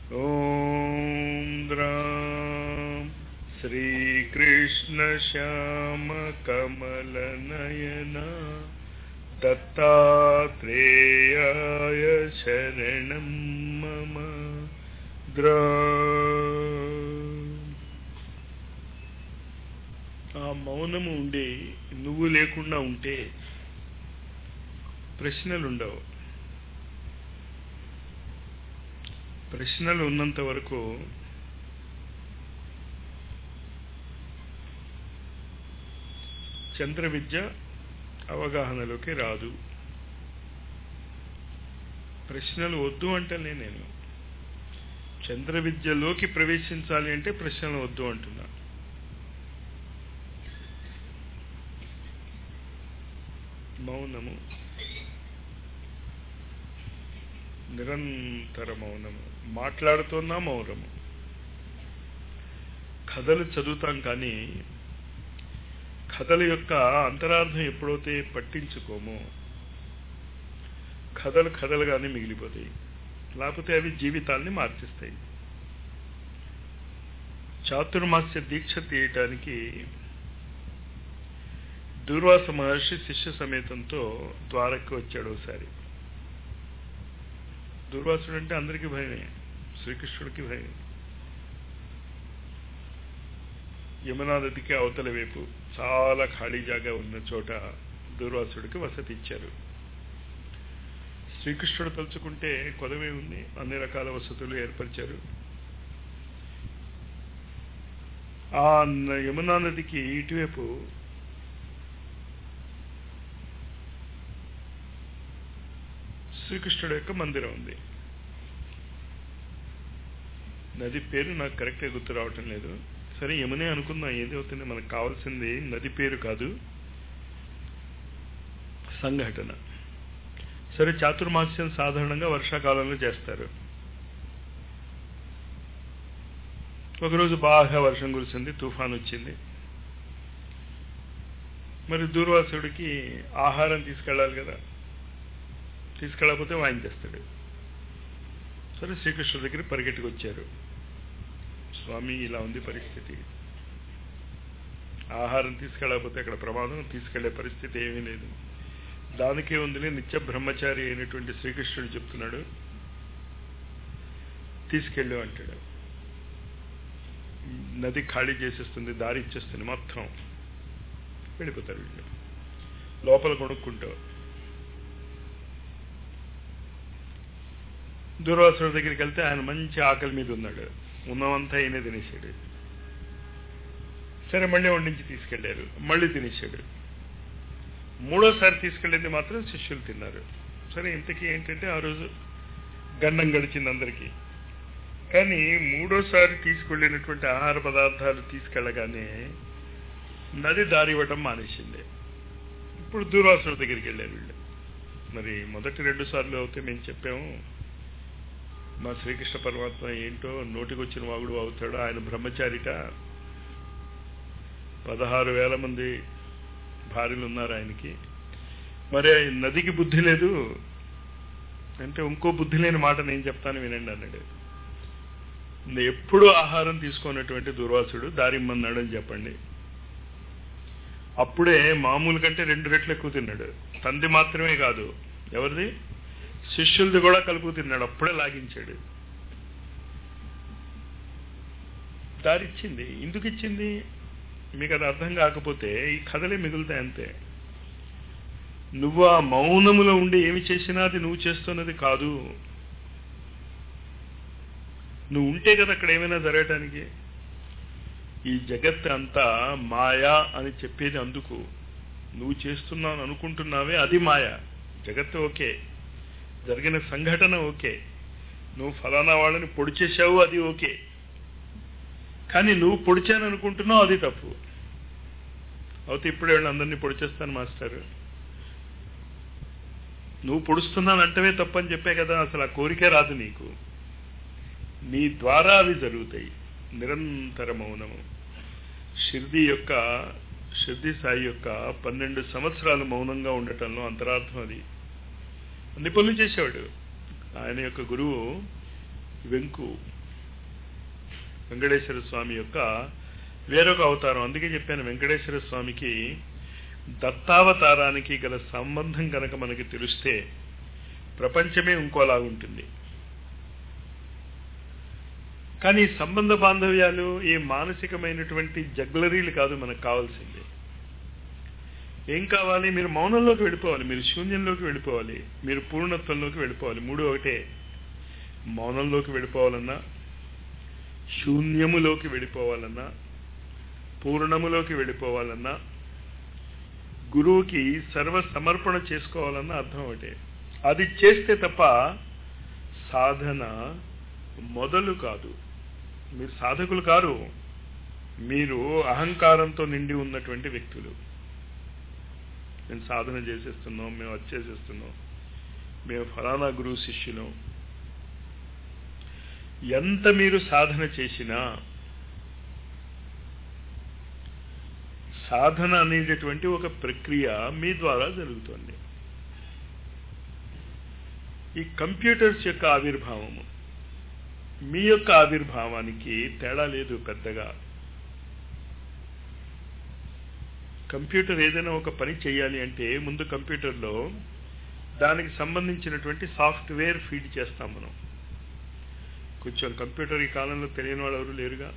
ॐ द्रां श्रीकृष्णश्यामकमलनयना दत्तात्रेयाय शरणं मम द्रा ఆ మౌనము ఉండి నువ్వు లేకుండా ఉంటే ప్రశ్నలు ఉండవు ప్రశ్నలు ఉన్నంత వరకు చంద్ర విద్య అవగాహనలోకి రాదు ప్రశ్నలు వద్దు అంటేనే నేను చంద్ర విద్యలోకి ప్రవేశించాలి అంటే ప్రశ్నలు వద్దు అంటున్నా మౌనము నిరంతర మౌనము మాట్లాడుతున్నా మౌనము కథలు చదువుతాం కానీ కథల యొక్క అంతరార్థం ఎప్పుడైతే పట్టించుకోమో కథలు కథలుగానే మిగిలిపోతాయి లేకపోతే అవి జీవితాల్ని మార్చిస్తాయి చాతుర్మాస్య దీక్ష తీయటానికి దూర్వాస మహర్షి శిష్య సమేతంతో ద్వారకి వచ్చాడు ఒకసారి దుర్వాసుడు అంటే అందరికీ భయమే శ్రీకృష్ణుడికి భయం యమునా నదికి అవతల వైపు చాలా ఖాళీ జాగా ఉన్న చోట దుర్వాసుడికి వసతి ఇచ్చారు శ్రీకృష్ణుడు తలుచుకుంటే కొదవే ఉంది అన్ని రకాల వసతులు ఏర్పరిచారు ఆ యమునా నదికి ఇటువైపు శ్రీకృష్ణుడు యొక్క మందిరం ఉంది నది పేరు నాకు కరెక్ట్గా గుర్తు రావటం లేదు సరే యమునే అనుకుందాం ఏది అవుతుంది మనకు కావాల్సింది నది పేరు కాదు సంఘటన సరే చాతుర్మాస్యం సాధారణంగా వర్షాకాలంలో చేస్తారు ఒకరోజు బాగా వర్షం కురిసింది తుఫాన్ వచ్చింది మరి దూర్వాసుడికి ఆహారం తీసుకెళ్ళాలి కదా తీసుకెళ్ళకపోతే వాయించేస్తాడు సరే శ్రీకృష్ణుడి దగ్గర పరిగెట్టుకు వచ్చారు స్వామి ఇలా ఉంది పరిస్థితి ఆహారం తీసుకెళ్ళకపోతే అక్కడ ప్రమాదం తీసుకెళ్లే పరిస్థితి ఏమీ లేదు దానికే ఉందిలే నిత్య బ్రహ్మచారి అయినటువంటి శ్రీకృష్ణుడు చెప్తున్నాడు తీసుకెళ్ళు అంటాడు నది ఖాళీ చేసేస్తుంది దారి ఇచ్చేస్తుంది మొత్తం వెళ్ళిపోతారు వీళ్ళు లోపల కొనుక్కుంటావు దూర్వాసుడి దగ్గరికి వెళ్తే ఆయన మంచి ఆకలి మీద ఉన్నాడు ఉన్నవంతా అయినా తినేసాడు సరే మళ్ళీ వండించి తీసుకెళ్లారు మళ్ళీ తినేసాడు మూడోసారి తీసుకెళ్ళింది మాత్రం శిష్యులు తిన్నారు సరే ఇంతకీ ఏంటంటే ఆ రోజు గండం గడిచింది అందరికీ కానీ మూడోసారి తీసుకెళ్ళినటువంటి ఆహార పదార్థాలు తీసుకెళ్ళగానే నది దారి ఇవ్వటం మానేసింది ఇప్పుడు దూర్వాసుడి దగ్గరికి వెళ్ళారు వీళ్ళు మరి మొదటి రెండు సార్లు అయితే మేము చెప్పాము మా శ్రీకృష్ణ పరమాత్మ ఏంటో నోటికొచ్చిన వాగుడు అవుతాడు ఆయన బ్రహ్మచారిట పదహారు వేల మంది భార్యలు ఉన్నారు ఆయనకి మరి నదికి బుద్ధి లేదు అంటే ఇంకో బుద్ధి లేని మాట నేను చెప్తాను వినండి అన్నాడు ఎప్పుడు ఆహారం తీసుకున్నటువంటి దుర్వాసుడు దారిమ్మన్నాడు అని చెప్పండి అప్పుడే మామూలు కంటే రెండు రెట్లు ఎక్కువ తిన్నాడు తంది మాత్రమే కాదు ఎవరిది శిష్యులది కూడా కలుపు తిన్నాడు అప్పుడే లాగించాడు దారిచ్చింది ఎందుకు ఇచ్చింది మీకు అది అర్థం కాకపోతే ఈ కథలే మిగులుతాయి అంతే నువ్వు ఆ మౌనములో ఉండి ఏమి చేసినా అది నువ్వు చేస్తున్నది కాదు నువ్వు ఉంటే కదా అక్కడ ఏమైనా జరగటానికి ఈ జగత్ అంతా మాయా అని చెప్పేది అందుకు నువ్వు చేస్తున్నాను అనుకుంటున్నావే అది మాయ జగత్తు ఓకే జరిగిన సంఘటన ఓకే నువ్వు ఫలానా వాళ్ళని పొడి చేశావు అది ఓకే కానీ నువ్వు పొడిచాను అనుకుంటున్నావు అది తప్పు అవుతే ఇప్పుడే వీళ్ళందరినీ పొడి చేస్తాను మాస్టర్ నువ్వు పొడుస్తున్నాను అంటవే తప్పని చెప్పే కదా అసలు ఆ కోరికే రాదు నీకు నీ ద్వారా అవి జరుగుతాయి నిరంతర మౌనము షిర్ది యొక్క షిర్ది సాయి యొక్క పన్నెండు సంవత్సరాలు మౌనంగా ఉండటంలో అంతరార్థం అది అన్ని పనులు చేసేవాడు ఆయన యొక్క గురువు వెంకు వెంకటేశ్వర స్వామి యొక్క వేరొక అవతారం అందుకే చెప్పాను వెంకటేశ్వర స్వామికి దత్తావతారానికి గల సంబంధం కనుక మనకి తెలిస్తే ప్రపంచమే ఇంకోలాగుంటుంది కానీ ఈ సంబంధ బాంధవ్యాలు ఈ మానసికమైనటువంటి జగ్లరీలు కాదు మనకు కావాల్సింది ఏం కావాలి మీరు మౌనంలోకి వెళ్ళిపోవాలి మీరు శూన్యంలోకి వెళ్ళిపోవాలి మీరు పూర్ణత్వంలోకి వెళ్ళిపోవాలి మూడు ఒకటే మౌనంలోకి వెళ్ళిపోవాలన్నా శూన్యములోకి వెళ్ళిపోవాలన్నా పూర్ణములోకి వెళ్ళిపోవాలన్నా గురువుకి సర్వ సమర్పణ చేసుకోవాలన్న అర్థం ఒకటే అది చేస్తే తప్ప సాధన మొదలు కాదు మీరు సాధకులు కారు మీరు అహంకారంతో నిండి ఉన్నటువంటి వ్యక్తులు మేము సాధన చేసేస్తున్నాం మేము వచ్చేసేస్తున్నాం మేము ఫలానా గురువు శిష్యులం ఎంత మీరు సాధన చేసినా సాధన అనేటటువంటి ఒక ప్రక్రియ మీ ద్వారా జరుగుతుంది ఈ కంప్యూటర్స్ యొక్క ఆవిర్భావము మీ యొక్క ఆవిర్భావానికి తేడా లేదు పెద్దగా కంప్యూటర్ ఏదైనా ఒక పని చేయాలి అంటే ముందు కంప్యూటర్లో దానికి సంబంధించినటువంటి సాఫ్ట్వేర్ ఫీడ్ చేస్తాం మనం కొంచెం కంప్యూటర్ ఈ కాలంలో తెలియని వాళ్ళు ఎవరు లేరుగా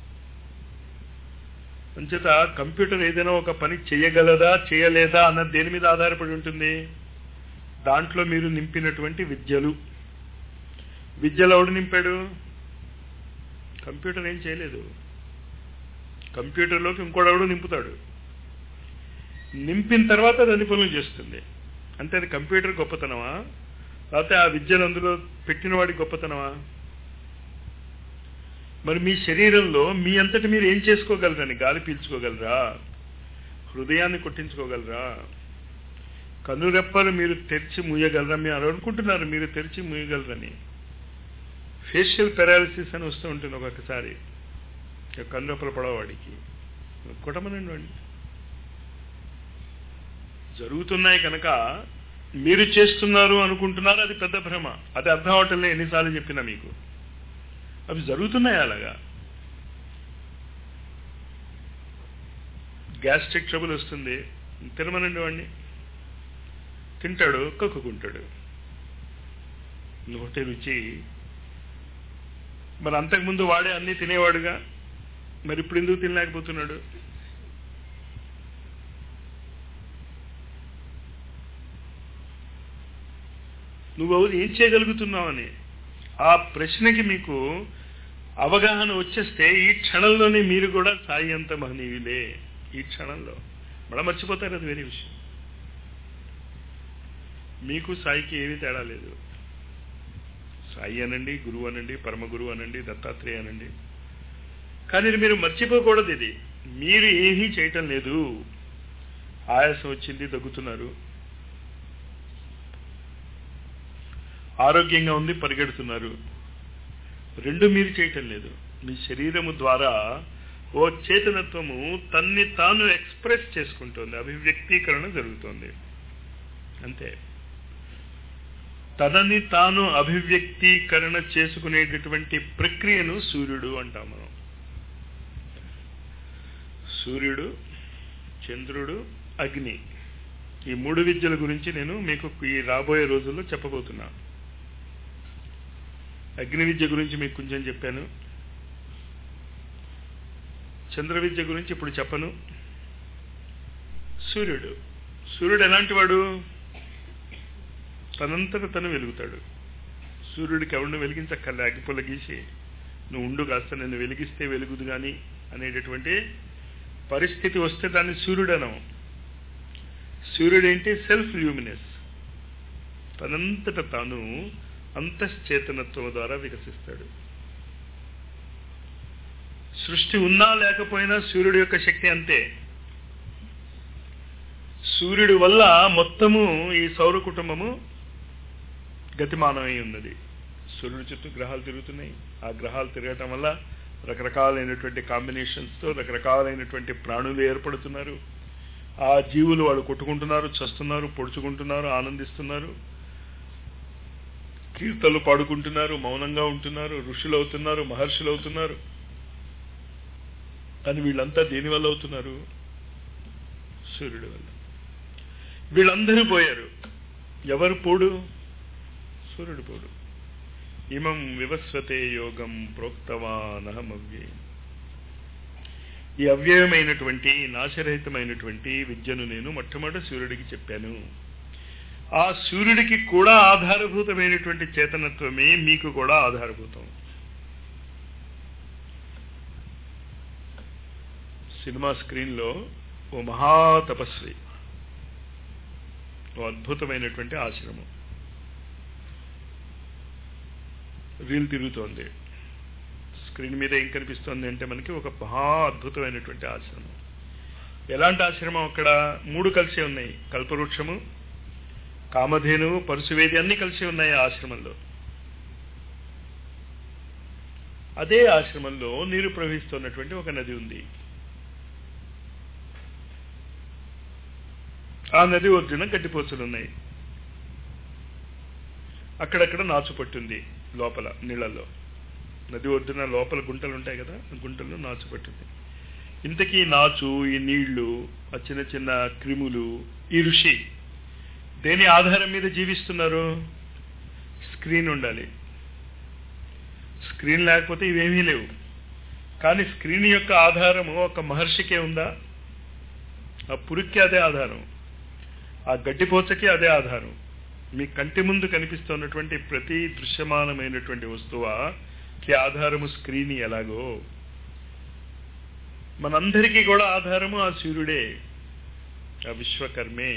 అంచేత కంప్యూటర్ ఏదైనా ఒక పని చేయగలదా చేయలేదా అన్నది దేని మీద ఆధారపడి ఉంటుంది దాంట్లో మీరు నింపినటువంటి విద్యలు విద్యలు ఎవడు నింపాడు కంప్యూటర్ ఏం చేయలేదు కంప్యూటర్లోకి ఇంకోడెవడు నింపుతాడు నింపిన తర్వాత అది అన్ని పనులు చేస్తుంది అంటే అది కంప్యూటర్ గొప్పతనమా లేకపోతే ఆ విద్యను అందులో పెట్టిన వాడి గొప్పతనమా మరి మీ శరీరంలో మీ అంతటి మీరు ఏం చేసుకోగలరని గాలి పీల్చుకోగలరా హృదయాన్ని కొట్టించుకోగలరా కనురెప్పలు మీరు తెరిచి మూయగలరా మీరు అనుకుంటున్నారు మీరు తెరిచి మూయగలరని ఫేషియల్ పెరాలిసిస్ అని వస్తూ ఉంటుంది ఒక్కొక్కసారి కనురెప్పలు పడవాడికి కొట్టమనండి వాడిని జరుగుతున్నాయి కనుక మీరు చేస్తున్నారు అనుకుంటున్నారు అది పెద్ద భ్రమ అది అర్థం అవటంలో ఎన్నిసార్లు చెప్పినా మీకు అవి జరుగుతున్నాయి అలాగా గ్యాస్ట్రిక్ ట్రబుల్ వస్తుంది తినమనండి వాడిని తింటాడు కక్కుకుంటాడు నోటి రుచి మరి అంతకుముందు వాడే అన్నీ తినేవాడుగా మరి ఇప్పుడు ఎందుకు తినలేకపోతున్నాడు నువ్వు ఏం చేయగలుగుతున్నావని ఆ ప్రశ్నకి మీకు అవగాహన వచ్చేస్తే ఈ క్షణంలోనే మీరు కూడా సాయి అంత మహనీయులే ఈ క్షణంలో మళ్ళా మర్చిపోతారు అది వేరే విషయం మీకు సాయికి ఏమీ తేడా లేదు సాయి అనండి గురువు అనండి పరమ గురువు అనండి దత్తాత్రేయ అనండి కానీ మీరు మర్చిపోకూడదు ఇది మీరు ఏమీ చేయటం లేదు ఆయాసం వచ్చింది దగ్గుతున్నారు ఆరోగ్యంగా ఉంది పరిగెడుతున్నారు రెండు మీరు చేయటం లేదు మీ శరీరము ద్వారా ఓ చేతనత్వము తన్ని తాను ఎక్స్ప్రెస్ చేసుకుంటుంది అభివ్యక్తీకరణ జరుగుతుంది అంతే తనని తాను అభివ్యక్తీకరణ చేసుకునేటటువంటి ప్రక్రియను సూర్యుడు అంటాం మనం సూర్యుడు చంద్రుడు అగ్ని ఈ మూడు విద్యల గురించి నేను మీకు ఈ రాబోయే రోజుల్లో చెప్పబోతున్నా అగ్ని విద్య గురించి మీకు కొంచెం చెప్పాను చంద్ర విద్య గురించి ఇప్పుడు చెప్పను సూర్యుడు సూర్యుడు ఎలాంటి వాడు తనంతట తను వెలుగుతాడు సూర్యుడికి ఎవరిని వెలిగించక్కర్లే అగ్గిపుల్ల గీసి నువ్వు ఉండు కాస్త నేను వెలిగిస్తే వెలుగుదు కానీ అనేటటువంటి పరిస్థితి వస్తే దాన్ని సూర్యుడు అనం సూర్యుడు ఏంటి సెల్ఫ్ ల్యూమినెస్ తనంతట తాను అంతశ్చేతనత్వం ద్వారా వికసిస్తాడు సృష్టి ఉన్నా లేకపోయినా సూర్యుడి యొక్క శక్తి అంతే సూర్యుడి వల్ల మొత్తము ఈ సౌర కుటుంబము గతిమానమై ఉన్నది సూర్యుడి చుట్టూ గ్రహాలు తిరుగుతున్నాయి ఆ గ్రహాలు తిరగటం వల్ల రకరకాలైనటువంటి కాంబినేషన్స్తో రకరకాలైనటువంటి ప్రాణులు ఏర్పడుతున్నారు ఆ జీవులు వాళ్ళు కొట్టుకుంటున్నారు చస్తున్నారు పొడుచుకుంటున్నారు ఆనందిస్తున్నారు కీర్తనలు పాడుకుంటున్నారు మౌనంగా ఉంటున్నారు ఋషులు అవుతున్నారు మహర్షులు అవుతున్నారు అని వీళ్ళంతా దేని వల్ల అవుతున్నారు సూర్యుడి వల్ల వీళ్ళందరూ పోయారు ఎవరు పోడు సూర్యుడు పోడు ఇమం వివస్వతే యోగం ప్రోక్తవానహమవ్యయం ఈ అవ్యయమైనటువంటి నాశరహితమైనటువంటి విద్యను నేను మొట్టమొదటి సూర్యుడికి చెప్పాను ఆ సూర్యుడికి కూడా ఆధారభూతమైనటువంటి చేతనత్వమే మీకు కూడా ఆధారభూతం సినిమా స్క్రీన్లో ఓ మహాతపస్వి ఓ అద్భుతమైనటువంటి ఆశ్రమం రీల్ తిరుగుతోంది స్క్రీన్ మీద ఏం కనిపిస్తోంది అంటే మనకి ఒక మహా అద్భుతమైనటువంటి ఆశ్రమం ఎలాంటి ఆశ్రమం అక్కడ మూడు కలిసి ఉన్నాయి కల్పవృక్షము కామధేనువు పరుశువేది అన్ని కలిసి ఉన్నాయి ఆ ఆశ్రమంలో అదే ఆశ్రమంలో నీరు ప్రవహిస్తున్నటువంటి ఒక నది ఉంది ఆ నది ఒడ్డున గడ్డిపోచలు ఉన్నాయి అక్కడక్కడ నాచు పట్టుంది లోపల నీళ్ళల్లో నది ఒడ్డున లోపల గుంటలు ఉంటాయి కదా గుంటల్లో నాచు పట్టింది ఇంతకీ నాచు ఈ నీళ్లు ఆ చిన్న చిన్న క్రిములు ఈ ఋషి దేని ఆధారం మీద జీవిస్తున్నారు స్క్రీన్ ఉండాలి స్క్రీన్ లేకపోతే ఇవేమీ లేవు కానీ స్క్రీన్ యొక్క ఆధారము ఒక మహర్షికే ఉందా ఆ పురుక్కి అదే ఆధారం ఆ గడ్డిపోచకి అదే ఆధారం మీ కంటి ముందు కనిపిస్తున్నటువంటి ప్రతి దృశ్యమానమైనటువంటి వస్తువుకి ఆధారము స్క్రీన్ ఎలాగో మనందరికీ కూడా ఆధారము ఆ సూర్యుడే ఆ విశ్వకర్మే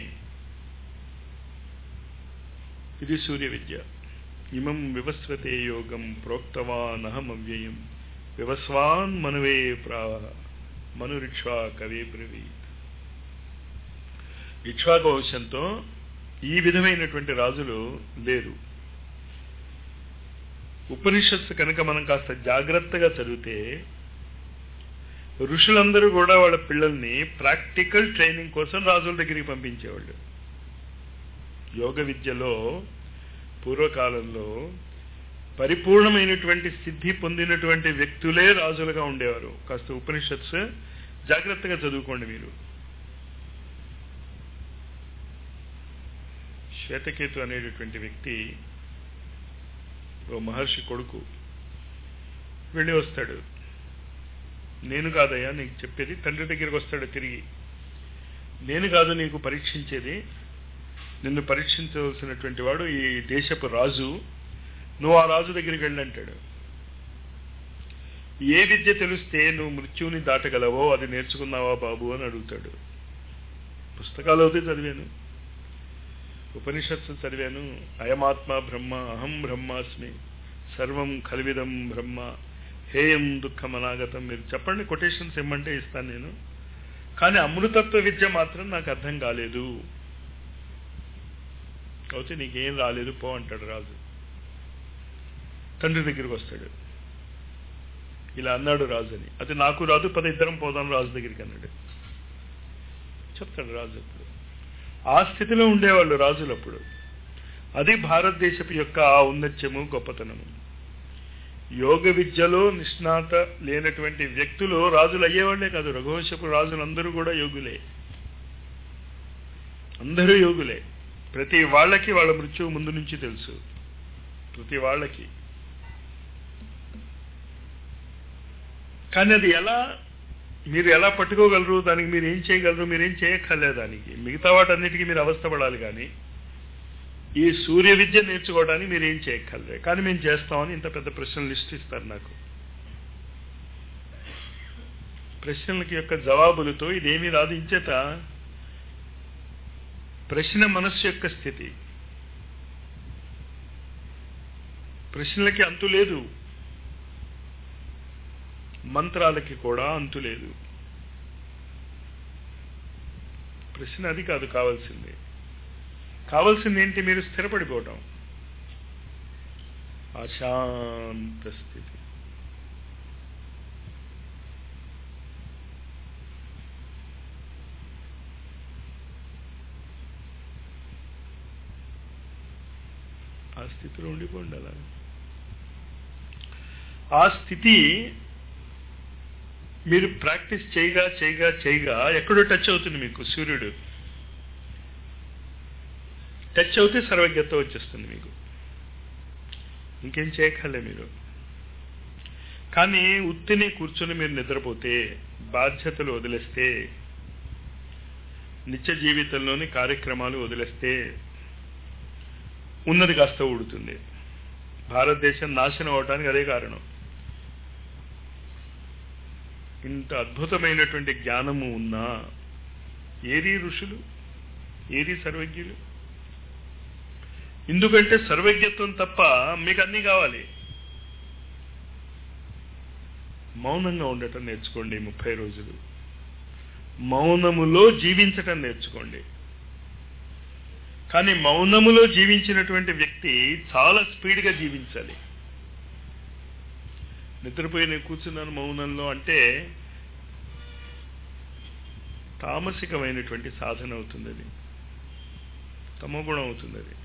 ఇది సూర్య విద్య ఇమం వివస్వతే యోగం ప్రోక్తవానహం అవ్యయం వివస్వాన్ మనవే ప్రావ మనురిక్ష్వా కవే బ్రవీత్ ఇక్ష్వాకు వంశంతో ఈ విధమైనటువంటి రాజులు లేరు ఉపనిషత్తు కనుక మనం కాస్త జాగ్రత్తగా చదివితే ఋషులందరూ కూడా వాళ్ళ పిల్లల్ని ప్రాక్టికల్ ట్రైనింగ్ కోసం రాజుల దగ్గరికి పంపించేవాళ్ళు యోగ విద్యలో పూర్వకాలంలో పరిపూర్ణమైనటువంటి సిద్ధి పొందినటువంటి వ్యక్తులే రాజులుగా ఉండేవారు కాస్త ఉపనిషత్స్ జాగ్రత్తగా చదువుకోండి మీరు శ్వేతకేతు అనేటటువంటి వ్యక్తి ఓ మహర్షి కొడుకు వెళ్ళి వస్తాడు నేను కాదయ్యా నీకు చెప్పేది తండ్రి దగ్గరికి వస్తాడు తిరిగి నేను కాదు నీకు పరీక్షించేది నిన్ను పరీక్షించవలసినటువంటి వాడు ఈ దేశపు రాజు నువ్వు ఆ రాజు దగ్గరికి వెళ్ళంటాడు ఏ విద్య తెలిస్తే నువ్వు మృత్యువుని దాటగలవో అది నేర్చుకున్నావా బాబు అని అడుగుతాడు పుస్తకాలు అవుతే చదివాను ఉపనిషత్తు చదివాను అయమాత్మ బ్రహ్మ అహం బ్రహ్మాస్మి సర్వం కలివిదం బ్రహ్మ హేయం దుఃఖం అనాగతం మీరు చెప్పండి కొటేషన్స్ ఇమ్మంటే ఇస్తాను నేను కానీ అమృతత్వ విద్య మాత్రం నాకు అర్థం కాలేదు అయితే నీకేం రాలేదు పో అంటాడు రాజు తండ్రి దగ్గరికి వస్తాడు ఇలా అన్నాడు రాజు అని అది నాకు రాదు పద ఇద్దరం పోదాం రాజు దగ్గరికి అన్నాడు చెప్తాడు రాజు అప్పుడు ఆ స్థితిలో ఉండేవాళ్ళు రాజులప్పుడు అది భారతదేశపు యొక్క ఆ ఔన్నత్యము గొప్పతనము యోగ విద్యలో నిష్ణాత లేనటువంటి వ్యక్తులు రాజులు అయ్యేవాళ్లే కాదు రఘువంశపు రాజులందరూ కూడా యోగులే అందరూ యోగులే ప్రతి వాళ్ళకి వాళ్ళ మృత్యువు ముందు నుంచి తెలుసు ప్రతి వాళ్ళకి కానీ అది ఎలా మీరు ఎలా పట్టుకోగలరు దానికి మీరు ఏం చేయగలరు మీరు ఏం చేయక్కర్లేదు దానికి మిగతా వాటన్నిటికీ మీరు అవస్థపడాలి కానీ ఈ సూర్య విద్య నేర్చుకోవడానికి మీరు ఏం చేయక్కర్లే కానీ మేము చేస్తామని ఇంత పెద్ద ప్రశ్నలు లిస్ట్ ఇస్తారు నాకు ప్రశ్నలకి యొక్క జవాబులతో ఇదేమీ రాదు ఇంచేత ప్రశ్న మనస్సు యొక్క స్థితి ప్రశ్నలకి అంతు లేదు మంత్రాలకి కూడా అంతు లేదు ప్రశ్న అది కాదు కావాల్సింది కావాల్సింది ఏంటి మీరు స్థిరపడిపోవటం అశాంత స్థితి ఆ స్థితిలో ఉండిపోండి అలా ఆ స్థితి మీరు ప్రాక్టీస్ చేయగా చేయగా చేయగా ఎక్కడో టచ్ అవుతుంది మీకు సూర్యుడు టచ్ అవుతే సర్వజ్ఞత వచ్చేస్తుంది మీకు ఇంకేం చేయక్కర్లే మీరు కానీ ఉత్తిని కూర్చొని మీరు నిద్రపోతే బాధ్యతలు వదిలేస్తే నిత్య జీవితంలోని కార్యక్రమాలు వదిలేస్తే ఉన్నది కాస్త ఊడుతుంది భారతదేశం నాశనం అవటానికి అదే కారణం ఇంత అద్భుతమైనటువంటి జ్ఞానము ఉన్నా ఏరి ఋషులు ఏరి సర్వజ్ఞులు ఎందుకంటే సర్వజ్ఞత్వం తప్ప మీకు అన్నీ కావాలి మౌనంగా ఉండటం నేర్చుకోండి ముప్పై రోజులు మౌనములో జీవించటం నేర్చుకోండి కానీ మౌనములో జీవించినటువంటి వ్యక్తి చాలా స్పీడ్గా జీవించాలి నిద్రపోయి నేను కూర్చున్నాను మౌనంలో అంటే తామసికమైనటువంటి సాధన అవుతుంది అది తమగుణం అవుతుంది అది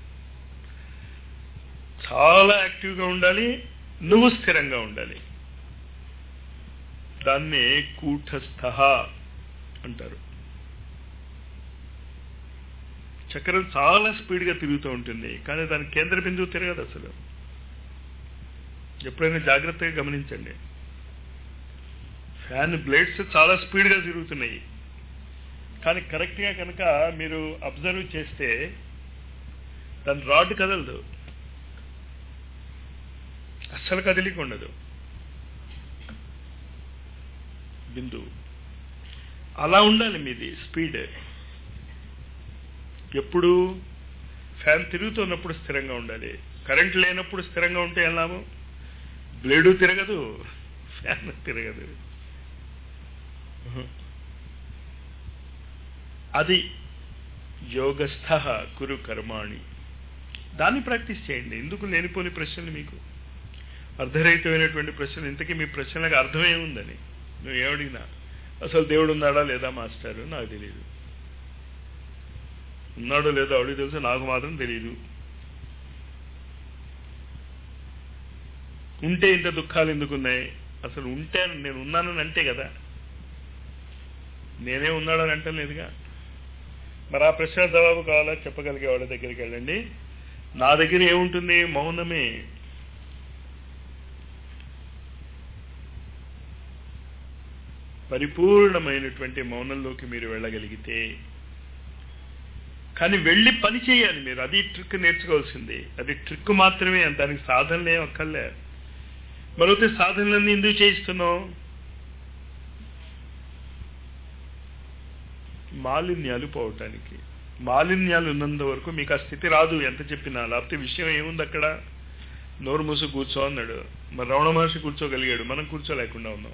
చాలా యాక్టివ్గా ఉండాలి నువ్వు స్థిరంగా ఉండాలి దాన్నే కూటస్థ అంటారు చక్రం చాలా స్పీడ్గా తిరుగుతూ ఉంటుంది కానీ దాని కేంద్ర బిందువు తిరగదు అసలు ఎప్పుడైనా జాగ్రత్తగా గమనించండి ఫ్యాన్ బ్లేడ్స్ చాలా స్పీడ్గా తిరుగుతున్నాయి కానీ కరెక్ట్గా కనుక మీరు అబ్జర్వ్ చేస్తే దాని రాడ్ కదలదు అస్సలు కదిలికి ఉండదు బిందువు అలా ఉండాలి మీది స్పీడ్ ఎప్పుడు ఫ్యాన్ తిరుగుతున్నప్పుడు స్థిరంగా ఉండాలి కరెంట్ లేనప్పుడు స్థిరంగా ఉంటే ఎలాము బ్లేడు తిరగదు ఫ్యాన్ తిరగదు అది యోగస్థ కురు కర్మాణి దాన్ని ప్రాక్టీస్ చేయండి ఎందుకు లేనిపోని ప్రశ్నలు మీకు అర్ధరహితమైనటువంటి ప్రశ్నలు ఇంతకీ మీ ప్రశ్నలకు అర్థం ఏముందని నువ్వు ఏమడిగినా అసలు దేవుడు ఉన్నాడా లేదా మాస్టారు నాకు తెలియదు ఉన్నాడో లేదో అడిగి తెలుసు నాకు మాత్రం తెలియదు ఉంటే ఇంత దుఃఖాలు ఎందుకున్నాయి అసలు ఉంటే నేను ఉన్నానని అంటే కదా నేనే ఉన్నాడని అంటలేదుగా మరి ఆ ప్రశ్న జవాబు కావాలా చెప్పగలిగే వాళ్ళ దగ్గరికి వెళ్ళండి నా దగ్గర ఏముంటుంది మౌనమే పరిపూర్ణమైనటువంటి మౌనంలోకి మీరు వెళ్ళగలిగితే కానీ వెళ్ళి పని చేయాలి మీరు అది ట్రిక్ నేర్చుకోవాల్సింది అది ట్రిక్ మాత్రమే దానికి సాధనలు ఏం అక్కర్లే మరొకటి సాధనలన్నీ ఎందుకు చేయిస్తున్నావు మాలిన్యాలు పోవటానికి మాలిన్యాలు ఉన్నంత వరకు మీకు ఆ స్థితి రాదు ఎంత చెప్పినా లేకపోతే విషయం ఏముంది అక్కడ నోరు మూసు కూర్చో అన్నాడు మరి రమణ మహర్షి కూర్చోగలిగాడు మనం కూర్చోలేకుండా ఉన్నాం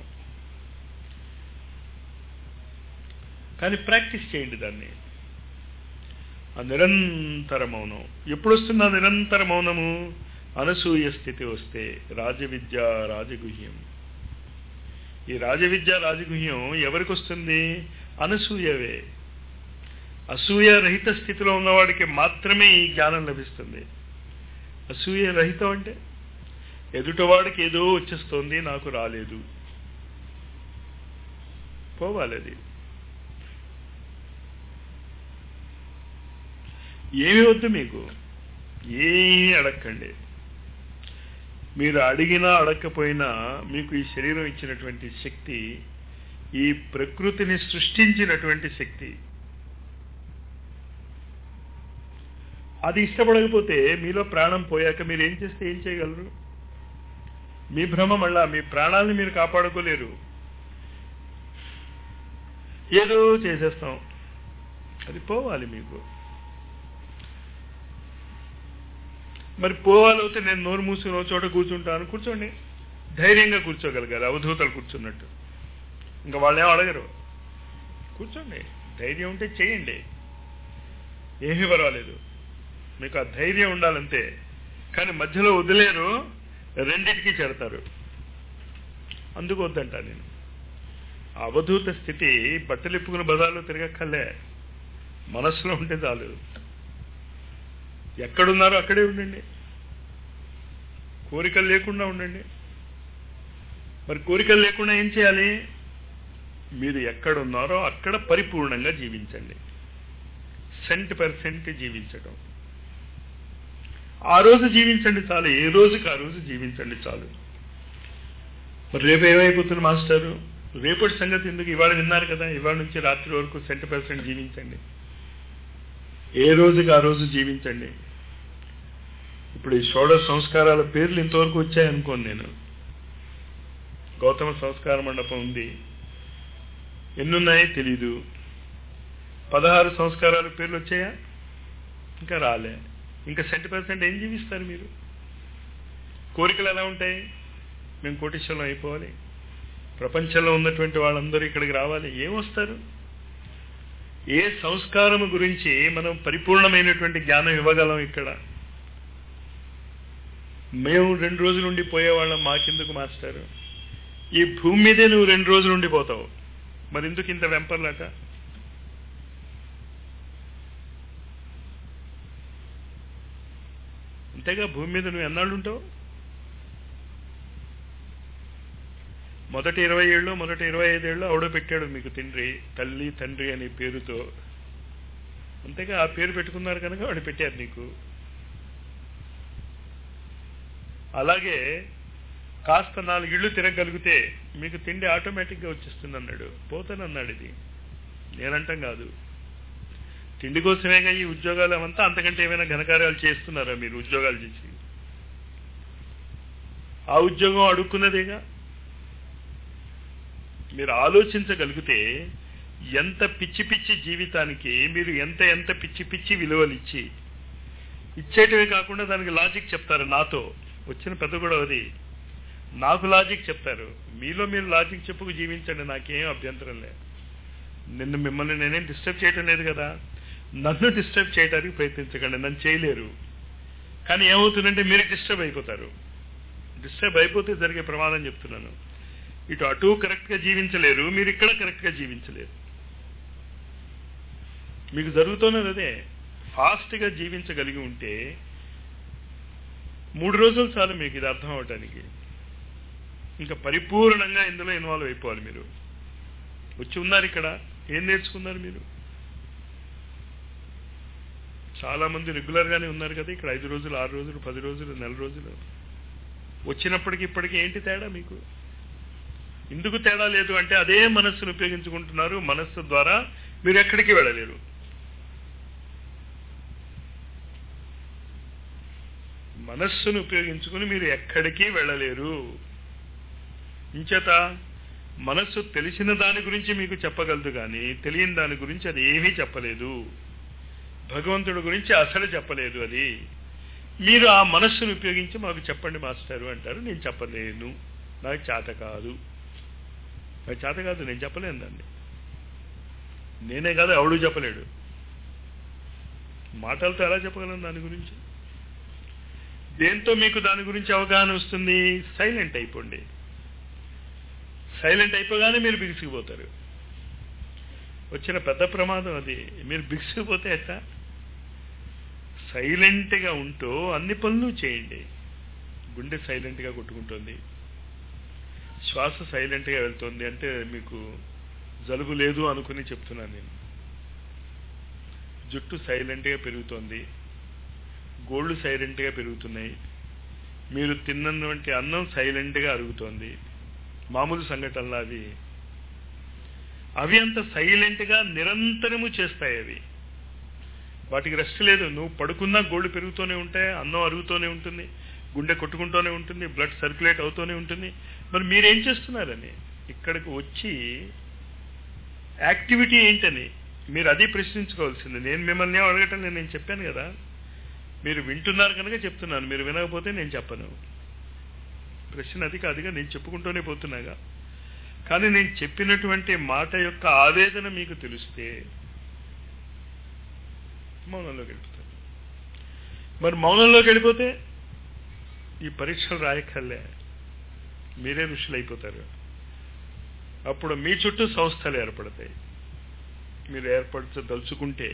కానీ ప్రాక్టీస్ చేయండి దాన్ని ఆ నిరంతర మౌనం ఎప్పుడు వస్తుంది ఆ నిరంతర మౌనము అనసూయ స్థితి వస్తే రాజవిద్య రాజగుహ్యం ఈ రాజవిద్య రాజగుహ్యం ఎవరికి వస్తుంది అనసూయవే అసూయ రహిత స్థితిలో ఉన్నవాడికి మాత్రమే ఈ జ్ఞానం లభిస్తుంది అసూయ రహితం అంటే ఎదుటవాడికి ఏదో వచ్చేస్తోంది నాకు రాలేదు పోవాలి అది ఏమి వద్దు మీకు ఏమీ అడగండి మీరు అడిగినా అడగకపోయినా మీకు ఈ శరీరం ఇచ్చినటువంటి శక్తి ఈ ప్రకృతిని సృష్టించినటువంటి శక్తి అది ఇష్టపడకపోతే మీలో ప్రాణం పోయాక మీరు ఏం చేస్తే ఏం చేయగలరు మీ భ్రమ మళ్ళా మీ ప్రాణాలని మీరు కాపాడుకోలేరు ఏదో చేసేస్తాం అది పోవాలి మీకు మరి పోవాలైతే నేను నోరు మూసుకుని ఒక చోట కూర్చుంటాను కూర్చోండి ధైర్యంగా కూర్చోగలగాలి అవధూతలు కూర్చున్నట్టు ఇంకా వాళ్ళేం అడగరు కూర్చోండి ధైర్యం ఉంటే చేయండి ఏమీ పర్వాలేదు మీకు ఆ ధైర్యం ఉండాలంతే కానీ మధ్యలో వదిలేరు రెండింటికి చెడతారు అందుకు వద్దంటా నేను అవధూత స్థితి బట్టలు ఇప్పుకుని బజార్లో తిరగక్కర్లే మనస్సులో ఉంటే చాలు ఎక్కడున్నారో అక్కడే ఉండండి కోరికలు లేకుండా ఉండండి మరి కోరికలు లేకుండా ఏం చేయాలి మీరు ఎక్కడున్నారో అక్కడ పరిపూర్ణంగా జీవించండి సెంట్ పర్సెంట్ జీవించడం ఆ రోజు జీవించండి చాలు ఏ రోజుకి ఆ రోజు జీవించండి చాలు మరి రేపు ఏమైపోతుంది మాస్టారు రేపటి సంగతి ఎందుకు ఇవాళ విన్నారు కదా ఇవాళ నుంచి రాత్రి వరకు సెంట్ పర్సెంట్ జీవించండి ఏ రోజుకి ఆ రోజు జీవించండి ఇప్పుడు ఈ షోడశ సంస్కారాల పేర్లు ఇంతవరకు వచ్చాయనుకోను నేను గౌతమ సంస్కార మండపం ఉంది ఎన్నున్నాయో తెలీదు పదహారు సంస్కారాల పేర్లు వచ్చాయా ఇంకా రాలే ఇంకా సెంటీ పర్సెంట్ ఏం జీవిస్తారు మీరు కోరికలు ఎలా ఉంటాయి మేము కోటీశ్వరం అయిపోవాలి ప్రపంచంలో ఉన్నటువంటి వాళ్ళందరూ ఇక్కడికి రావాలి ఏమొస్తారు ఏ సంస్కారం గురించి మనం పరిపూర్ణమైనటువంటి జ్ఞానం ఇవ్వగలం ఇక్కడ మేము రెండు రోజులు ఉండి పోయేవాళ్ళం మాకెందుకు మాస్టారు ఈ భూమి మీదే నువ్వు రెండు రోజులు ఉండిపోతావు మరి ఎందుకు ఇంత వెంపర్లాట అంతేగా భూమి మీద నువ్వు ఎన్నాళ్ళు ఉంటావు మొదటి ఇరవై ఏళ్ళు మొదటి ఇరవై ఐదేళ్ళు ఆవిడ పెట్టాడు మీకు తండ్రి తల్లి తండ్రి అనే పేరుతో అంతేగా ఆ పేరు పెట్టుకున్నారు కనుక వాడు పెట్టారు నీకు అలాగే కాస్త నాలుగు ఇళ్ళు తిరగలిగితే మీకు తిండి ఆటోమేటిక్గా వచ్చేస్తుంది అన్నాడు పోతానన్నాడు ఇది నేనంటాం కాదు తిండి కోసమేగా ఈ ఉద్యోగాలు అవంతా అంతకంటే ఏమైనా ఘనకార్యాలు చేస్తున్నారా మీరు ఉద్యోగాలు చేసి ఆ ఉద్యోగం అడుక్కున్నదేగా మీరు ఆలోచించగలిగితే ఎంత పిచ్చి పిచ్చి జీవితానికి మీరు ఎంత ఎంత పిచ్చి పిచ్చి విలువలు ఇచ్చి ఇచ్చేటివే కాకుండా దానికి లాజిక్ చెప్తారు నాతో వచ్చిన పెద్ద కూడా అది నాకు లాజిక్ చెప్తారు మీలో మీరు లాజిక్ చెప్పుకు జీవించండి నాకేం అభ్యంతరం లేదు నిన్ను మిమ్మల్ని నేనేం డిస్టర్బ్ చేయటం లేదు కదా నన్ను డిస్టర్బ్ చేయడానికి ప్రయత్నించకండి నన్ను చేయలేరు కానీ ఏమవుతుందంటే మీరు డిస్టర్బ్ అయిపోతారు డిస్టర్బ్ అయిపోతే జరిగే ప్రమాదం చెప్తున్నాను ఇటు అటు కరెక్ట్గా జీవించలేరు మీరు ఇక్కడ కరెక్ట్గా జీవించలేరు మీకు జరుగుతున్నది అదే ఫాస్ట్గా జీవించగలిగి ఉంటే మూడు రోజులు చాలు మీకు ఇది అర్థం అవటానికి ఇంకా పరిపూర్ణంగా ఇందులో ఇన్వాల్వ్ అయిపోవాలి మీరు వచ్చి ఉన్నారు ఇక్కడ ఏం నేర్చుకున్నారు మీరు చాలా మంది రెగ్యులర్ గానే ఉన్నారు కదా ఇక్కడ ఐదు రోజులు ఆరు రోజులు పది రోజులు నెల రోజులు వచ్చినప్పటికి ఇప్పటికి ఏంటి తేడా మీకు ఎందుకు తేడా లేదు అంటే అదే మనస్సును ఉపయోగించుకుంటున్నారు మనస్సు ద్వారా మీరు ఎక్కడికి వెళ్ళలేరు మనస్సును ఉపయోగించుకుని మీరు ఎక్కడికి వెళ్ళలేరు ఇంచేత మనస్సు తెలిసిన దాని గురించి మీకు చెప్పగలదు కానీ తెలియని దాని గురించి అది ఏమీ చెప్పలేదు భగవంతుడి గురించి అసలు చెప్పలేదు అది మీరు ఆ మనస్సును ఉపయోగించి మాకు చెప్పండి మాస్టారు అంటారు నేను చెప్పలేను నాకు చేత కాదు నాకు చేత కాదు నేను చెప్పలేను దాన్ని నేనే కాదు ఎవడు చెప్పలేడు మాటలతో ఎలా చెప్పగలను దాని గురించి దేంతో మీకు దాని గురించి అవగాహన వస్తుంది సైలెంట్ అయిపోండి సైలెంట్ అయిపోగానే మీరు బిగిసిపోతారు వచ్చిన పెద్ద ప్రమాదం అది మీరు బిగిసిపోతే ఎట్లా సైలెంట్గా ఉంటూ అన్ని పనులు చేయండి గుండె సైలెంట్గా కొట్టుకుంటుంది శ్వాస సైలెంట్గా వెళ్తుంది అంటే మీకు జలుబు లేదు అనుకుని చెప్తున్నాను నేను జుట్టు సైలెంట్గా పెరుగుతోంది గోళ్ళు సైలెంట్గా పెరుగుతున్నాయి మీరు తిన్నటువంటి అన్నం సైలెంట్గా అరుగుతోంది మామూలు సంఘటనలు అవి అవి అంత సైలెంట్గా నిరంతరము చేస్తాయి అవి వాటికి రెస్ట్ లేదు నువ్వు పడుకున్నా గోళ్ళు పెరుగుతూనే ఉంటాయి అన్నం అరుగుతూనే ఉంటుంది గుండె కొట్టుకుంటూనే ఉంటుంది బ్లడ్ సర్క్యులేట్ అవుతూనే ఉంటుంది మరి మీరేం చేస్తున్నారని ఇక్కడికి వచ్చి యాక్టివిటీ ఏంటని మీరు అది ప్రశ్నించుకోవాల్సింది నేను మిమ్మల్ని ఏం అడగటం లేదు నేను చెప్పాను కదా మీరు వింటున్నారు కనుక చెప్తున్నాను మీరు వినకపోతే నేను చెప్పను ప్రశ్న అది కాదుగా నేను చెప్పుకుంటూనే పోతున్నాగా కానీ నేను చెప్పినటువంటి మాట యొక్క ఆవేదన మీకు తెలిస్తే మౌనంలోకి వెళ్ళిపోతారు మరి మౌనంలోకి వెళ్ళిపోతే ఈ పరీక్షలు రాయక్కర్లే మీరే ఋషులు అయిపోతారు అప్పుడు మీ చుట్టూ సంస్థలు ఏర్పడతాయి మీరు ఏర్పరచదలుచుకుంటే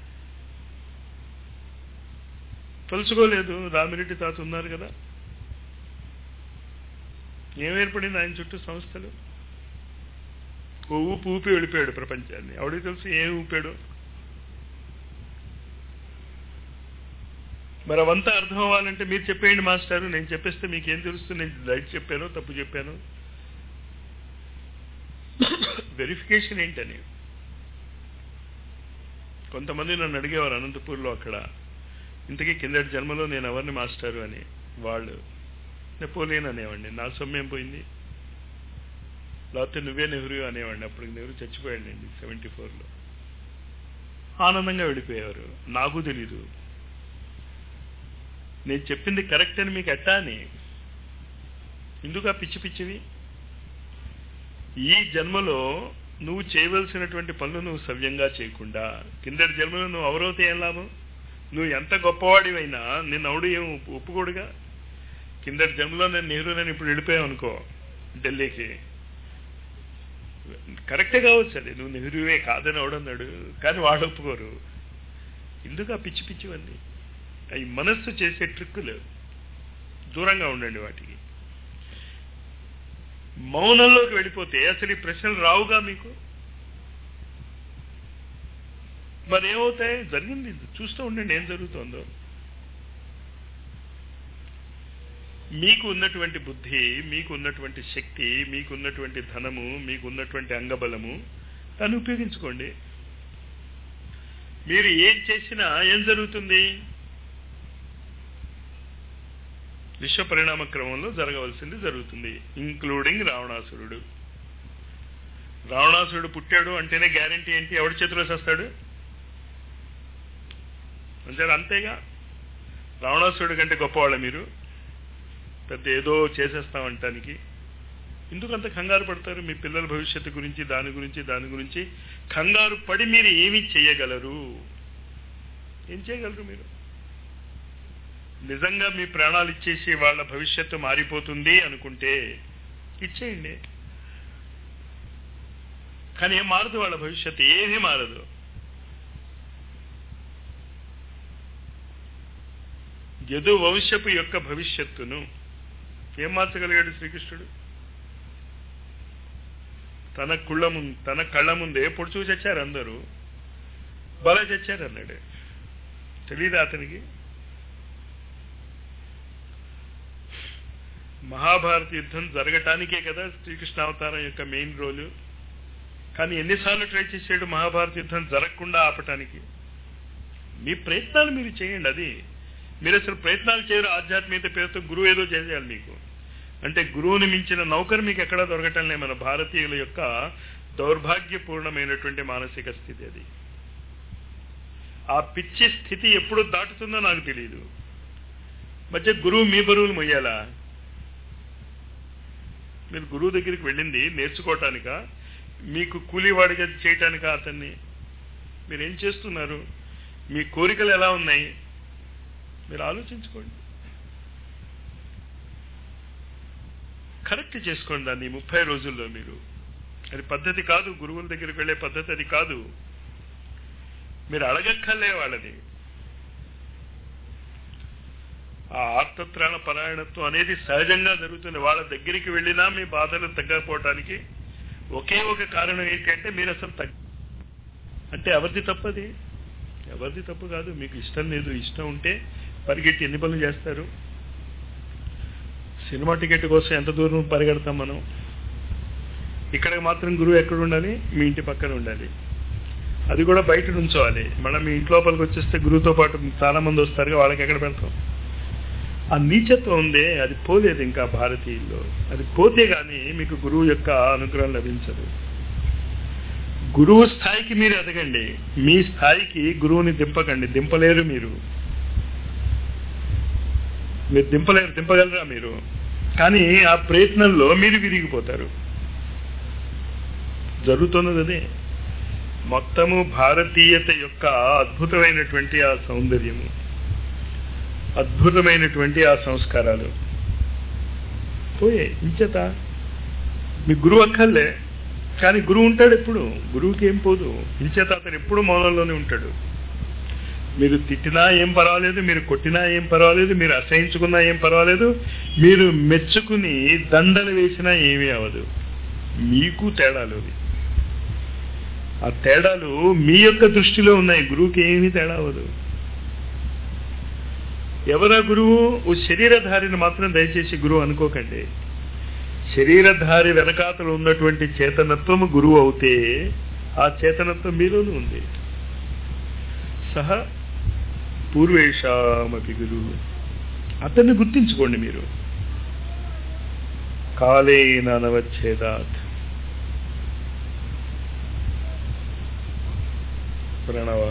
తలుచుకోలేదు రామిరెడ్డి తాత ఉన్నారు కదా ఏం ఏర్పడింది ఆయన చుట్టూ సంస్థలు ఓ ఊపి ఊపి వెళ్ళిపోయాడు ప్రపంచాన్ని ఎవడికి తెలుసు ఏం ఊపాడు మరి అవంతా అర్థం అవ్వాలంటే మీరు చెప్పేయండి మాస్టారు నేను చెప్పేస్తే మీకేం తెలుస్తుంది నేను రైట్ చెప్పాను తప్పు చెప్పాను వెరిఫికేషన్ ఏంటని కొంతమంది నన్ను అడిగేవారు అనంతపూర్లో అక్కడ ఇంతకీ కిందటి జన్మలో నేను ఎవరిని మాస్టారు అని వాళ్ళు నెపోలియన్ అనేవాడిని నా సొమ్మేం పోయింది లేకపోతే నువ్వే నెహ్రూ అనేవాడిని అప్పుడు నెహ్రూ చచ్చిపోయాడండి సెవెంటీ ఫోర్లో ఆనందంగా వెళ్ళిపోయేవారు నాకు తెలీదు నేను చెప్పింది కరెక్ట్ అని మీకు ఎట్టా అని ఎందుకు ఆ పిచ్చి పిచ్చివి ఈ జన్మలో నువ్వు చేయవలసినటువంటి పనులు నువ్వు సవ్యంగా చేయకుండా కిందటి జన్మలో నువ్వు అవరోతే ఏం లాభం నువ్వు ఎంత గొప్పవాడివైనా నిన్ను అవుడు ఏం ఒప్పు- ఒప్పుకోడుగా కిందటి జన్మలో నేను నెహ్రూనని ఇప్పుడు వెళ్ళిపోయావు అనుకో ఢిల్లీకి కరెక్టే కావచ్చు అది నువ్వు నెహ్రూవే కాదని అవడన్నాడు కానీ వాడు ఒప్పుకోరు ఎందుకు ఆ పిచ్చి పిచ్చివన్నీ అవి మనస్సు చేసే ట్రిక్కులు దూరంగా ఉండండి వాటికి మౌనంలోకి వెళ్ళిపోతే అసలు ఈ ప్రశ్నలు రావుగా మీకు మరి ఏమవుతాయి జరిగింది చూస్తూ ఉండండి ఏం జరుగుతుందో మీకు ఉన్నటువంటి బుద్ధి మీకు ఉన్నటువంటి శక్తి మీకు ఉన్నటువంటి ధనము మీకు ఉన్నటువంటి అంగబలము దాన్ని ఉపయోగించుకోండి మీరు ఏం చేసినా ఏం జరుగుతుంది విశ్వ పరిణామ క్రమంలో జరగవలసింది జరుగుతుంది ఇంక్లూడింగ్ రావణాసురుడు రావణాసురుడు పుట్టాడు అంటేనే గ్యారంటీ ఏంటి ఎవడి చేతిలో చేస్తాడు అంతే అంతేగా రావణాసురుడు కంటే గొప్పవాళ్ళ మీరు పెద్ద ఏదో చేసేస్తామంటానికి ఎందుకు అంత కంగారు పడతారు మీ పిల్లల భవిష్యత్తు గురించి దాని గురించి దాని గురించి కంగారు పడి మీరు ఏమి చేయగలరు ఏం చేయగలరు మీరు నిజంగా మీ ప్రాణాలు ఇచ్చేసి వాళ్ళ భవిష్యత్తు మారిపోతుంది అనుకుంటే ఇచ్చేయండి కానీ ఏం మారదు వాళ్ళ భవిష్యత్తు ఏమీ మారదు యదు వంశపు యొక్క భవిష్యత్తును ఏం మార్చగలిగాడు శ్రీకృష్ణుడు తన కుళ్ళ ముందు తన కళ్ళ ముందే పొడుచు చచ్చారు అందరూ బల చచ్చారు అన్నాడు తెలీదా అతనికి మహాభారత యుద్ధం జరగటానికే కదా శ్రీకృష్ణ అవతారం యొక్క మెయిన్ రోలు కానీ ఎన్నిసార్లు ట్రై చేసాడు మహాభారత యుద్ధం జరగకుండా ఆపటానికి మీ ప్రయత్నాలు మీరు చేయండి అది మీరు అసలు ప్రయత్నాలు చేయరు ఆధ్యాత్మికత పేరుతో గురువు ఏదో చేసేయాలి మీకు అంటే గురువుని మించిన నౌకరు మీకు ఎక్కడా దొరకటం లేదు మన భారతీయుల యొక్క దౌర్భాగ్యపూర్ణమైనటువంటి మానసిక స్థితి అది ఆ పిచ్చి స్థితి ఎప్పుడు దాటుతుందో నాకు తెలియదు మధ్య గురువు మీ బరువులు మొయ్యాలా మీరు గురువు దగ్గరికి వెళ్ళింది నేర్చుకోవటానిక మీకు కూలీవాడిగా చేయటానిక అతన్ని మీరేం చేస్తున్నారు మీ కోరికలు ఎలా ఉన్నాయి మీరు ఆలోచించుకోండి కరెక్ట్ చేసుకోండి దాన్ని ముప్పై రోజుల్లో మీరు అది పద్ధతి కాదు గురువుల దగ్గరికి వెళ్ళే పద్ధతి అది కాదు మీరు అడగక్కర్లే వాళ్ళని ఆ ఆర్తత్రాణ పరాయణత్వం అనేది సహజంగా జరుగుతుంది వాళ్ళ దగ్గరికి వెళ్ళినా మీ బాధలు తగ్గకపోవటానికి ఒకే ఒక కారణం ఏంటంటే మీరు అసలు తగ్గ అంటే ఎవరిది తప్పది ఎవరిది తప్పు కాదు మీకు ఇష్టం లేదు ఇష్టం ఉంటే పరిగెట్టి ఎన్ని పనులు చేస్తారు సినిమా టికెట్ కోసం ఎంత దూరం పరిగెడతాం మనం ఇక్కడ మాత్రం గురువు ఎక్కడ ఉండాలి మీ ఇంటి పక్కన ఉండాలి అది కూడా బయట ఉంచోవాలి మనం మీ ఇంటి లోపలికి వచ్చేస్తే గురువుతో పాటు చాలా మంది వస్తారు వాళ్ళకి ఎక్కడ పెడతాం ఆ నీచత్వం ఉందే అది పోలేదు ఇంకా భారతీయుల్లో అది పోతే గాని మీకు గురువు యొక్క అనుగ్రహం లభించదు గురువు స్థాయికి మీరు ఎదగండి మీ స్థాయికి గురువుని దింపకండి దింపలేరు మీరు మీరు దింపలేరు దింపగలరా మీరు కానీ ఆ ప్రయత్నంలో మీరు విరిగిపోతారు జరుగుతున్నది అదే మొత్తము భారతీయత యొక్క అద్భుతమైనటువంటి ఆ సౌందర్యము అద్భుతమైనటువంటి ఆ సంస్కారాలు పోయే ఇంచేత మీ గురువు అక్కర్లే కానీ గురువు ఉంటాడు ఎప్పుడు గురువుకి ఏం పోదు ఇంచేత అతను ఎప్పుడు మౌనంలోనే ఉంటాడు మీరు తిట్టినా ఏం పర్వాలేదు మీరు కొట్టినా ఏం పర్వాలేదు మీరు అసహించుకున్నా ఏం పర్వాలేదు మీరు మెచ్చుకుని దండలు వేసినా ఏమీ అవ్వదు మీకు తేడాలు అవి ఆ తేడాలు మీ యొక్క దృష్టిలో ఉన్నాయి గురువుకి ఏమీ తేడా అవ్వదు ఎవరా గురువు ఓ శరీరధారిని మాత్రం దయచేసి గురువు అనుకోకండి శరీరధారి వెనకాతలు ఉన్నటువంటి చేతనత్వము గురువు అవుతే ఆ చేతనత్వం మీలోనూ ఉంది సహ పూర్వేషామపి గురువు అతన్ని గుర్తించుకోండి మీరు కాలేన అనవచ్చేదాత్ ప్రణవ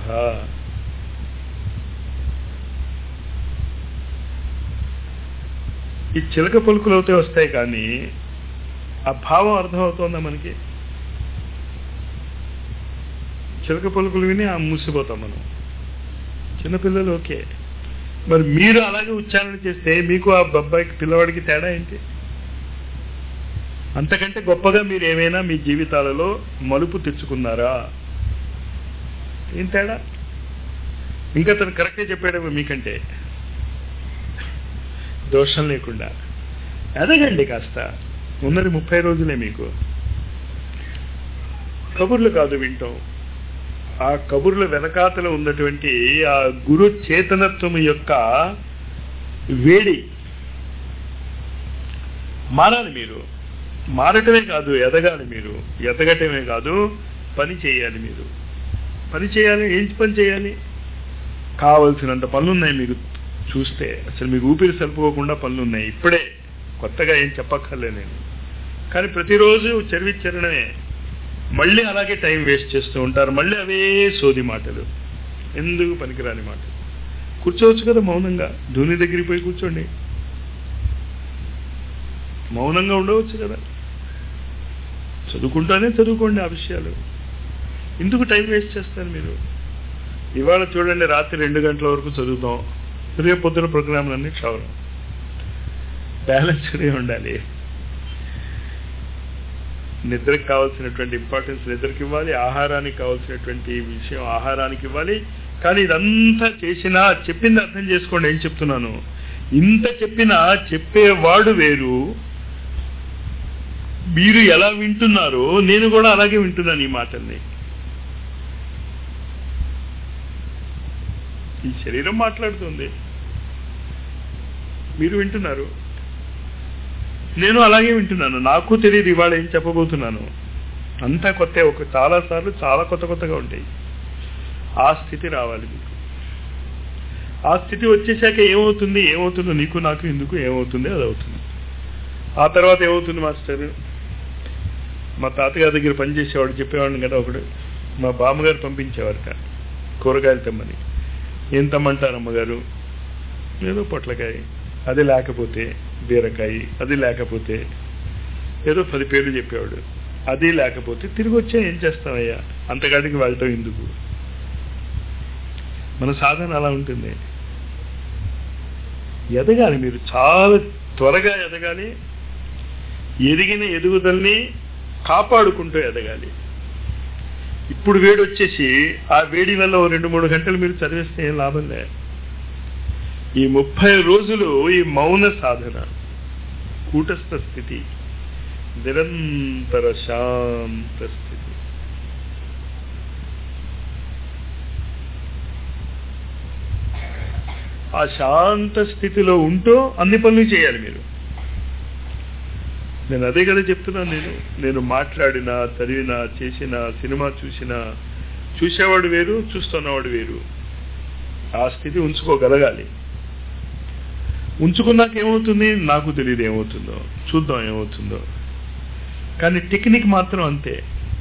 ఈ చిలక పలుకులు అవుతే వస్తాయి కానీ ఆ భావం అర్థమవుతోందా మనకి చిలక పలుకులు విని ఆ మూసిపోతాం మనం చిన్నపిల్లలు ఓకే మరి మీరు అలాగే ఉచ్చారణ చేస్తే మీకు ఆ బొబ్బాయికి పిల్లవాడికి తేడా ఏంటి అంతకంటే గొప్పగా మీరు ఏమైనా మీ జీవితాలలో మలుపు తెచ్చుకున్నారా ఏం తేడా ఇంకా తను కరెక్టే చెప్పాడేమో మీకంటే దోషం లేకుండా ఎదగండి కాస్త ఉన్నది ముప్పై రోజులే మీకు కబుర్లు కాదు వింటాం ఆ కబుర్ల వెనకాతల ఉన్నటువంటి ఆ గురు చేతనత్వం యొక్క వేడి మారాలి మీరు మారటమే కాదు ఎదగాలి మీరు ఎదగటమే కాదు పని చేయాలి మీరు పని చేయాలి ఏంటి పని చేయాలి కావలసినంత పనులు ఉన్నాయి మీకు చూస్తే అసలు మీకు ఊపిరి సరిపోకుండా పనులు ఉన్నాయి ఇప్పుడే కొత్తగా ఏం చెప్పక్కర్లే నేను కానీ ప్రతిరోజు చరివిచ్చరణమే మళ్ళీ అలాగే టైం వేస్ట్ చేస్తూ ఉంటారు మళ్ళీ అవే సోది మాటలు ఎందుకు పనికిరాని మాటలు కూర్చోవచ్చు కదా మౌనంగా ధోని దగ్గరికి పోయి కూర్చోండి మౌనంగా ఉండవచ్చు కదా చదువుకుంటానే చదువుకోండి ఆ విషయాలు ఎందుకు టైం వేస్ట్ చేస్తారు మీరు ఇవాళ చూడండి రాత్రి రెండు గంటల వరకు చదువుతాం రేపు పొద్దున ప్రోగ్రాంలన్నీ క్షవరం బ్యాలెన్స్డ్గా ఉండాలి నిద్రకు కావాల్సినటువంటి ఇంపార్టెన్స్ నిద్రకి ఇవ్వాలి ఆహారానికి కావాల్సినటువంటి విషయం ఆహారానికి ఇవ్వాలి కానీ ఇదంతా చేసినా చెప్పింది అర్థం చేసుకోండి ఏం చెప్తున్నాను ఇంత చెప్పినా చెప్పేవాడు వేరు మీరు ఎలా వింటున్నారో నేను కూడా అలాగే వింటున్నాను ఈ మాటల్ని ఈ శరీరం మాట్లాడుతుంది మీరు వింటున్నారు నేను అలాగే వింటున్నాను నాకు తెలియదు ఇవాళ ఏం చెప్పబోతున్నాను అంతా కొత్త ఒక చాలా సార్లు చాలా కొత్త కొత్తగా ఉంటాయి ఆ స్థితి రావాలి మీకు ఆ స్థితి వచ్చేసాక ఏమవుతుంది ఏమవుతుందో నీకు నాకు ఎందుకు ఏమవుతుంది అది అవుతుంది ఆ తర్వాత ఏమవుతుంది మాస్టర్ మా తాతగారి దగ్గర పనిచేసేవాడు చెప్పేవాడిని కదా ఒకడు మా బామ్మగారు పంపించేవారట కూరగాయలు తెమ్మని ఏం తెమ్మంటారు అమ్మగారు ఏదో పొట్లకాయ అది లేకపోతే బీరకాయ అది లేకపోతే ఏదో పది పేర్లు చెప్పేవాడు అది లేకపోతే తిరిగి వచ్చా ఏం చేస్తామయ్యా అంతకాడికి వెళ్ళటం ఎందుకు మన సాధన అలా ఉంటుంది ఎదగాలి మీరు చాలా త్వరగా ఎదగాలి ఎదిగిన ఎదుగుదలని కాపాడుకుంటూ ఎదగాలి ఇప్పుడు వేడి వచ్చేసి ఆ వేడి వల్ల ఓ రెండు మూడు గంటలు మీరు చదివేస్తే ఏం లాభం లే ఈ ముప్పై రోజులు ఈ మౌన సాధన కూటస్థ స్థితి నిరంతర శాంత స్థితి ఆ శాంత స్థితిలో ఉంటూ అన్ని పనులు చేయాలి మీరు నేను అదే కదా చెప్తున్నాను నేను నేను మాట్లాడినా చదివినా చేసిన సినిమా చూసినా చూసేవాడు వేరు చూస్తున్నవాడు వేరు ఆ స్థితి ఉంచుకోగలగాలి ఉంచుకున్నాక ఏమవుతుంది నాకు తెలియదు ఏమవుతుందో చూద్దాం ఏమవుతుందో కానీ టెక్నిక్ మాత్రం అంతే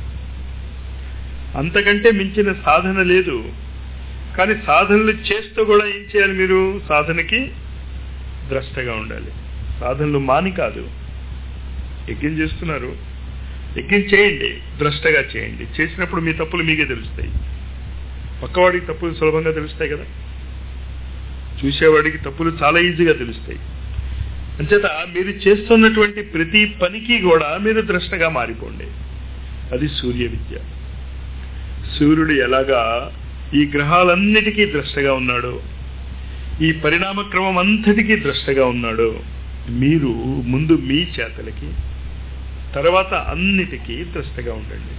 అంతకంటే మించిన సాధన లేదు కానీ సాధనలు చేస్తూ కూడా ఏం చేయాలి మీరు సాధనకి ద్రష్టగా ఉండాలి సాధనలు మాని కాదు యజ్ఞం చేస్తున్నారు యజ్ఞం చేయండి ద్రష్టగా చేయండి చేసినప్పుడు మీ తప్పులు మీకే తెలుస్తాయి పక్కవాడికి తప్పులు సులభంగా తెలుస్తాయి కదా చూసేవాడికి తప్పులు చాలా ఈజీగా తెలుస్తాయి అంచేత మీరు చేస్తున్నటువంటి ప్రతి పనికి కూడా మీరు ద్రష్టగా మారిపోండి అది సూర్య విద్య సూర్యుడు ఎలాగా ఈ గ్రహాలన్నిటికీ ద్రష్టగా ఉన్నాడు ఈ పరిణామ క్రమం అంతటికీ ద్రష్టగా ఉన్నాడు మీరు ముందు మీ చేతలకి తర్వాత అన్నిటికీ ద్రష్టగా ఉండండి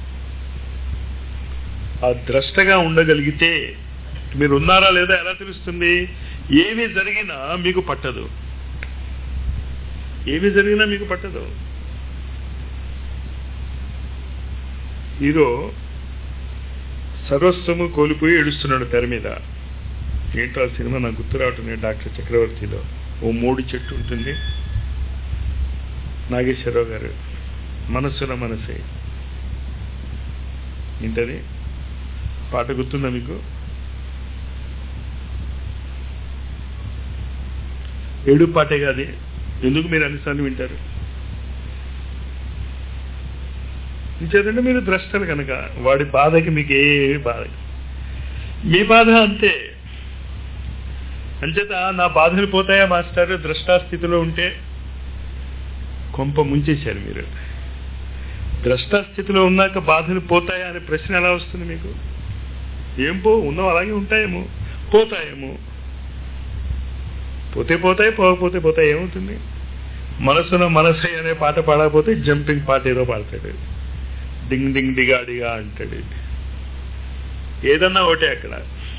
ఆ ద్రష్టగా ఉండగలిగితే మీరు ఉన్నారా లేదా ఎలా తెలుస్తుంది ఏమి జరిగినా మీకు పట్టదు ఏమి జరిగినా మీకు పట్టదు హీరో సర్వస్వము కోల్పోయి ఏడుస్తున్నాడు తెర మీద ఏంటో ఆ సినిమా నాకు గుర్తు రావటం డాక్టర్ చక్రవర్తిలో ఓ మూడు చెట్టు ఉంటుంది నాగేశ్వరరావు గారు మనస్సున మనసే ఏంటది పాట గుర్తుందా మీకు ఏడు పాటే కాదు ఎందుకు మీరు అన్నిసార్లు వింటారు ఇంచేతంటే మీరు ద్రష్టలు కనుక వాడి బాధకి మీకు ఏ బాధ మీ బాధ అంతే అంచేత నా బాధలు పోతాయా మాస్టర్ ద్రష్టాస్థితిలో ఉంటే కొంప ముంచేశారు మీరు ద్రష్టాస్థితిలో ఉన్నాక బాధలు పోతాయా అనే ప్రశ్న ఎలా వస్తుంది మీకు ఏం పో ఉన్నాం అలాగే ఉంటాయేమో పోతాయేమో పోతే పోతాయి పోకపోతే పోతాయి ఏమవుతుంది మనసున మనసై అనే పాట పాడకపోతే జంపింగ్ పాట ఏదో పాడతాడు డింగ్ డింగ్ డిగా డిగా అంటాడు ఏదన్నా ఒకటే అక్కడ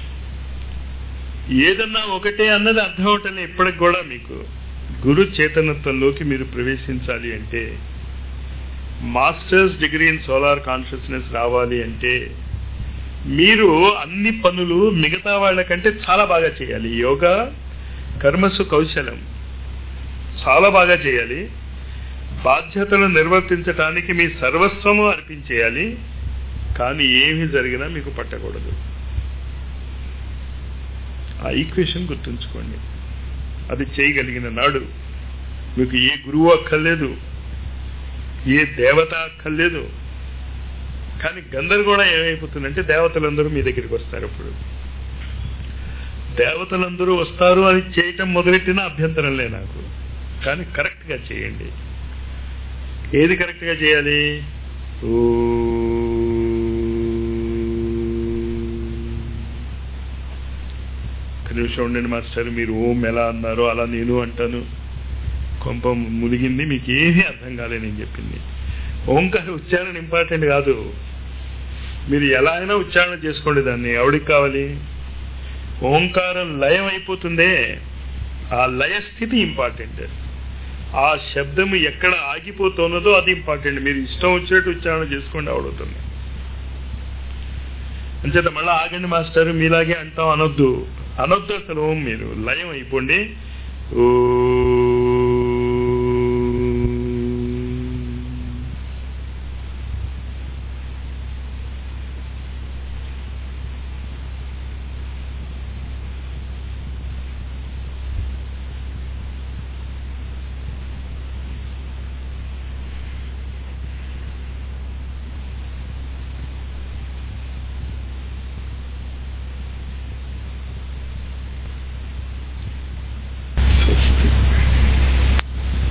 ఏదన్నా ఒకటే అన్నది అర్థం అవటలే ఇప్పటికి కూడా మీకు గురు చేతనత్వంలోకి మీరు ప్రవేశించాలి అంటే masters degree in solar consciousness రావాలి అంటే మీరు అన్ని పనులు మిగతా వాళ్ళకంటే చాలా బాగా చేయాలి యోగా కర్మసు కౌశలం చాలా బాగా చేయాలి బాధ్యతలు నిర్వర్తించటానికి మీ సర్వస్వము అర్పించేయాలి కానీ ఏమి జరిగినా మీకు పట్టకూడదు ఆ ఈక్వేషన్ గుర్తుంచుకోండి అది చేయగలిగిన నాడు మీకు ఏ గురువు అక్కర్లేదు ఏ దేవత అక్కర్లేదు కానీ గందరగోళం ఏమైపోతుందంటే దేవతలందరూ మీ దగ్గరికి వస్తారు ఇప్పుడు దేవతలందరూ వస్తారు అని చేయటం మొదలెట్టిన అభ్యంతరంలే నాకు కానీ కరెక్ట్గా చేయండి ఏది కరెక్ట్గా చేయాలి ఓ నిమిషం ఉండండి మాస్టర్ మీరు ఓం ఎలా అన్నారో అలా నేను అంటాను కొంప మునిగింది మీకు ఏమీ అర్థం కాలేదు నేను చెప్పింది ఓంకార ఉచ్చారణ ఇంపార్టెంట్ కాదు మీరు ఎలా అయినా ఉచ్చారణ చేసుకోండి దాన్ని ఎవడికి కావాలి ఓంకారం లయం అయిపోతుందే ఆ లయ స్థితి ఇంపార్టెంట్ ఆ శబ్దము ఎక్కడ ఆగిపోతున్నదో అది ఇంపార్టెంట్ మీరు ఇష్టం వచ్చేట్టు ఉచ్చారణ చేసుకోండి అవడుతుంది అంచేత మళ్ళీ ఆగండి మాస్టర్ మీలాగే అంటాం అనొద్దు అనొద్దు అసలు మీరు లయం అయిపోండి ఓ